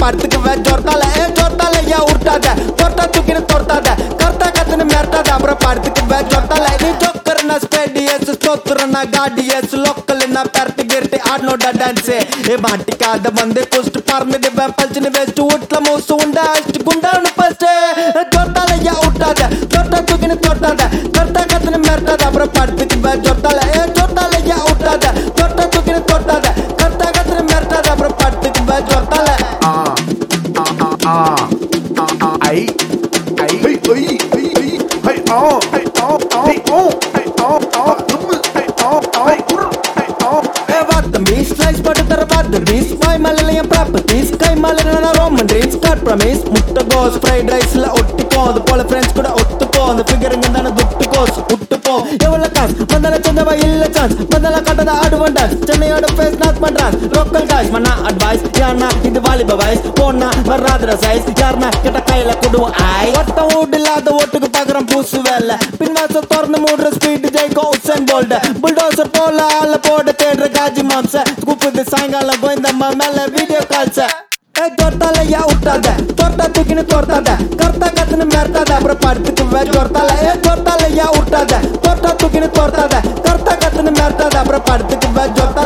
படுத்துக்குவேன் ஜொர்த்தால ஏ ஜொர்த்தால ஏன் உருட்டாத தொட்டா தூக்கின்னு தொட்டாத கர்த்தா கத்துன்னு மிரட்டாத அப்புறம் படுத்துக்குவேன் ஜொர்த்தால நீ ஜோக்கர்னா ஸ்பேடியஸ் ஸ்தோத்திரனா காடியஸ் லோக்கல்னா பெரட்டு கிரட்டு ஆடனோட டான்ஸ் ஏ மாட்டிக்காத வந்து குஸ்ட் பறந்துடுவேன் பல்ச்சுன்னு வெஸ்ட் வீட்ல மூசு உண்டா அடிச்சு குண்டானு ஃபர்ஸ்ட் ஜொர்த்தால ஏன் உருட்டாத தொட்டா தூக்கின்னு தொட்டாத கர்த்தா கத்துன்னு மிரட்டாத அப்புறம் படுத்துக்குவேன் ஜொர்த்தால ஏ ஜொர்த்தால ஏன் உருட்டாத தொட்டா தூக்கின்னு தொட்டாத கர்த்தா கத்துன்னு மிரட்டாத அப்புறம் படுத்துக்குவேன் ஜொர்த்தால ஐ ஐ ஐ ஐ ஐ ஐ ஆ ஐ ஆ ஐ ஓ ஐ ஆ ஆ தும்மு ஐ ஆ ஐ உரு ஐ ஆ ஏ வாத்தம்பி ஸ்லைஸ் போட்டு தர பாத்தபீஸ் வாய் மலையில என் ப்ராப்பர்ட்டிஸ் கை மலையில ரோமன் ட்ரீம்ஸ் காட் ப்ரமிஸ் முட்டை கோஸ் ஃப்ரைட் ரைஸ்ல ஒட்டிக்கோ அது போல ஃப்ரெண்ட்ஸ் கூட ஒத்துக்கோ அந்த ஃபிகருங்க தானே துட்டுக்கோஸ் விட்டுப்போ எவ்வளவு காசு வந்தால சொந்தவா இல்ல சான்ஸ் வந்தால கட்டத ஆடுவன் டான்ஸ் சென்னையோட ஃபேஸ் நாட் பண்றான் லோக்கல் காய்ஸ் மண்ணா அட்வைஸ் யாருனா இது வாலிப வயசு போனா வராதுற சைஸ் யாருனா கிட்ட கையில கொடுவோம் ஐ ஒட்டம் வீடு இல்லாத ஓட்டுக்கு பாக்குறோம் பூசு வேலை பின்வாச திறந்து மூடுற ஸ்பீட் ஜெய்கோ உசன் போல்ட புல்டோசர் போல ஆள போட தேடுற காஜி மாம்ச கூப்பிடுது சாயங்காலம் கோயந்தம்மா மேல வீடியோ கால்ஸ ஏ தொட்டால யா விட்டாத தொட்டா தூக்கின்னு தொட்டாத கர்த்தா கத்துன்னு மிரட்டாத அப்புறம் படுத்துக்குவேன் தொட்டால ஏ தொட்டால யா விட்டாத தொட்டா தூக்கின்னு தொட்டாத கர்த்தா கத்துன்னு மிரட்டாத அப்புறம் படுத்துக்குவேன் ஜொட்டால